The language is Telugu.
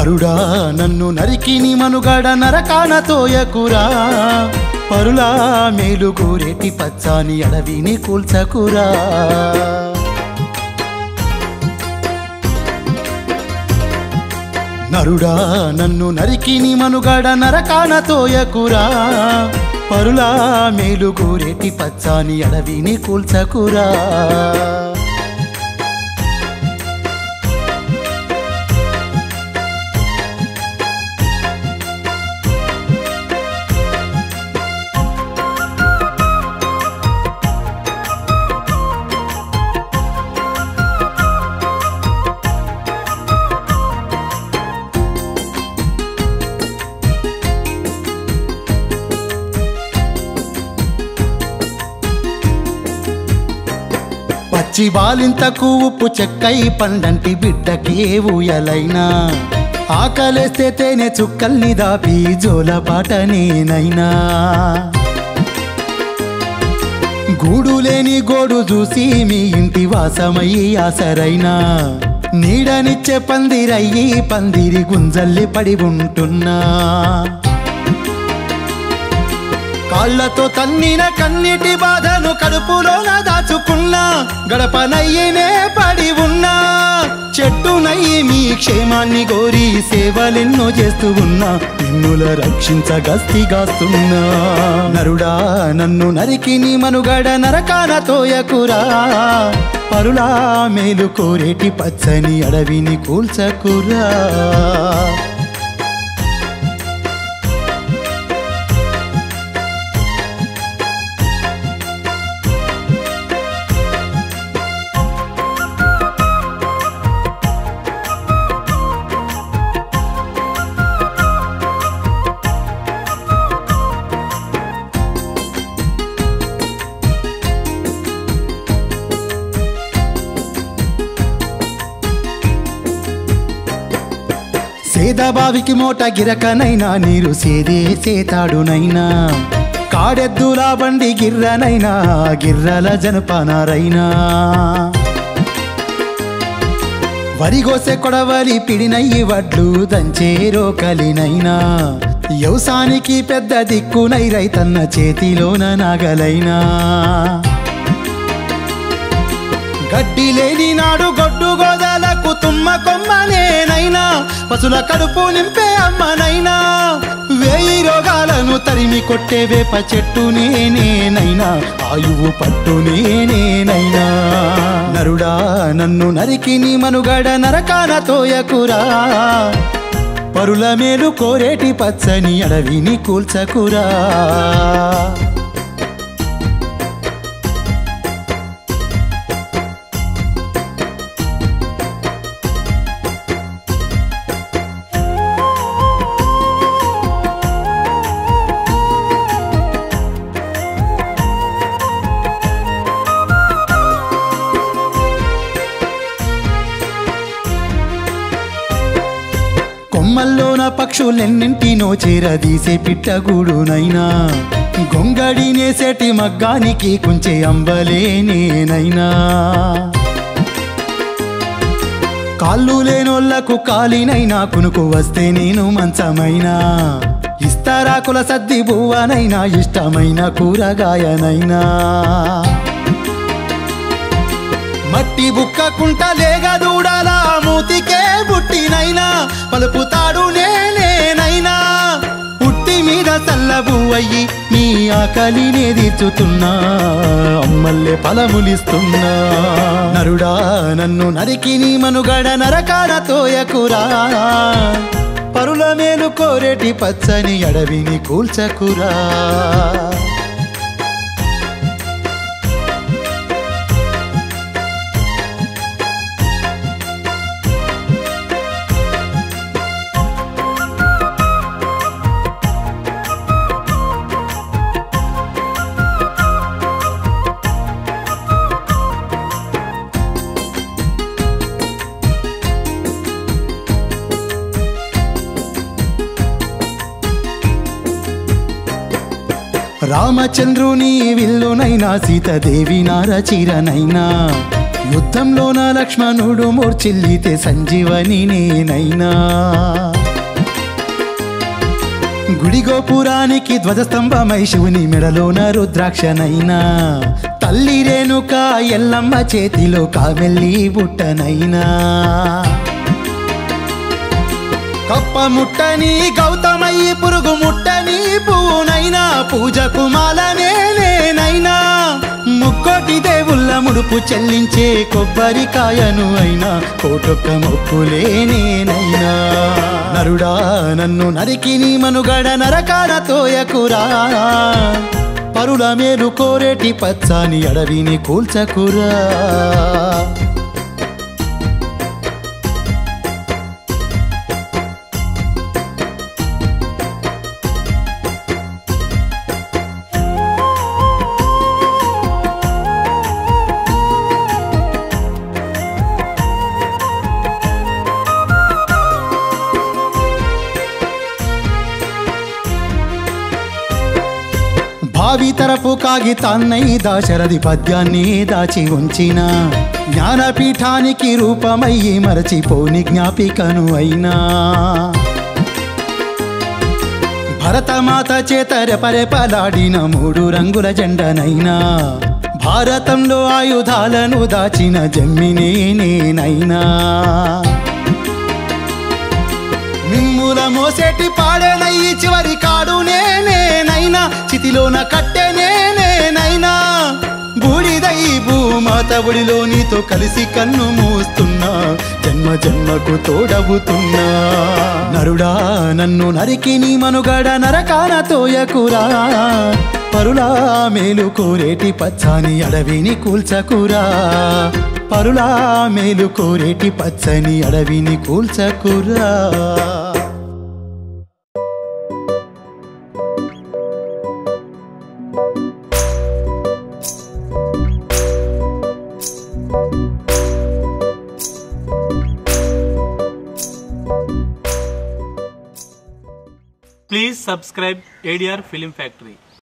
నరుడా నన్ను నరికిని మనుగడ నరకాన తోయకురా పరులా మేలు కోరేటి పచ్చాని అడవిని కూల్చకురా నరుడా నన్ను నరికిని మనుగడ నరకాన తోయకురా పరులా మేలు కోరేటి పచ్చాని అడవిని కూల్చకురా పచ్చి బాలింతకు ఉప్పు చెక్కై పండంటి బిడ్డకి ఊయలైనా ఆకలేస్తే తేనె చుక్కల్ని దాపి జోలపాట నేనైనా గూడు లేని గోడు చూసి మీ ఇంటి వాసమయ్యి ఆసరైనా నీడనిచ్చే పందిరయ్యి పందిరి గుంజల్లి పడి ఉంటున్నా కాళ్ళతో తన్నిన కన్నిటి బాధను కడుపులోన దాచుకున్నా గడపనయ్యనే పడి ఉన్నా చెట్టునయ్యి మీ క్షేమాన్ని కోరి సేవలెన్నో చేస్తూ ఉన్నా నిన్నుల రక్షించగస్తిగాస్తున్నా నరుడా నన్ను నరికి నీ మనుగడ నరకాన తోయకురా పరులా మేలు కోరేటి పచ్చని అడవిని కూల్చకురా సేదబావికి మోట గిరకనైనా నీరు సేదే సేతాడునైనా కాడెద్దులా బండి గిర్రనైనా గిర్రల జనపనారైనా వరిగోసె కొడవలి పిడినయ్యి వడ్లు దంచే రోకలినైనా యవసానికి పెద్ద దిక్కునై రైతన్న చేతిలోన నాగలైనా గడ్డి లేని నాడు గొడ్డు గోదాలకు తుమ్మ కొమ్మనేనైనా పశుల కడుపు నింపే అమ్మనైనా వేయి రోగాలను తరిమి కొట్టే వేప చెట్టు నేనేనైనా ఆయువు పట్టు నేనేనైనా నరుడా నన్ను నరికి నీ మనుగడ నరకాన తోయకురా పరుల మేలు కోరేటి పచ్చని అడవిని కూల్చకురా కొమ్మల్లోన పక్షులెన్నింటినో చేరదీసే పిట్టగూడునైనా గొంగడినేసేటి మగ్గానికి కుంచె అంబలే నేనైనా కాళ్ళు లేనోళ్లకు కాలినైనా కునుకు వస్తే నేను మంచమైనా ఇస్తారాకుల సద్ది బువ్వనైనా ఇష్టమైన కూరగాయనైనా మట్టి బుక్క కుంట లేగ దూడాలా మూతికే బుట్టినైనా పలుపుతాడు నేనేనైనా పుట్టి మీద చల్లబువ్వయ్యి నీ ఆకలినే తీర్చుతున్నా అమ్మల్లే ఫలములిస్తున్నా నరుడా నన్ను నరికి నీ మనుగడ నరకాన తోయకురా పరుల మేలు కోరేటి పచ్చని అడవిని కూల్చకురా రామచంద్రుని విల్లునైనా సీతదేవి నారచిరనైనా యుద్ధంలోన లక్ష్మణుడు మూర్చిల్లితే సంజీవని నేనైనా గుడి గోపురానికి ధ్వజస్తంభమై శివుని మెడలోన రుద్రాక్షనైనా తల్లి రేణుక ఎల్లమ్మ చేతిలో కామెల్లి బుట్టనైనా కప్ప ముట్టని గౌతమయ్యి పురుగు ముట్టని పూనైనా పూజకు మాలనే నేనైనా ముక్కోటి దేవుళ్ళ ముడుపు చెల్లించే కొబ్బరికాయను అయినా కోటొక్క మొక్కులే నేనైనా నరుడా నన్ను నరికి నీ మనుగడ నరకాన తోయకురా పరుల మేలు కోరేటి పచ్చాని అడవిని కూల్చకురా భావి తరపు కాగితాన్నై దాశరథి పద్యాన్ని దాచి ఉంచిన జ్ఞానపీఠానికి రూపమయ్యి మరచిపోని జ్ఞాపికను అయినా భరతమాత చేత రెపరెపలాడిన మూడు రంగుల జెండనైనా భారతంలో ఆయుధాలను దాచిన జమ్మినే నేనైనా మిమ్ముల మోసేటి పాడేనయ్యి చివరి కాడు నేనేనైనా చితిలోన కట్టె నేనేనైనా బూడిదై భూమాత ఒడిలో నీతో కలిసి కన్ను మూస్తున్నా జన్మ జన్మకు తోడవుతున్నా నరుడా నన్ను నరికి నీ మనుగడ నరకాన తోయకురా పరులా మేలు కోరేటి పచ్చని అడవిని కూల్చకురా పరులా మేలు కోరేటి పచ్చని అడవిని కూల్చకురా Please subscribe ADR Film Factory.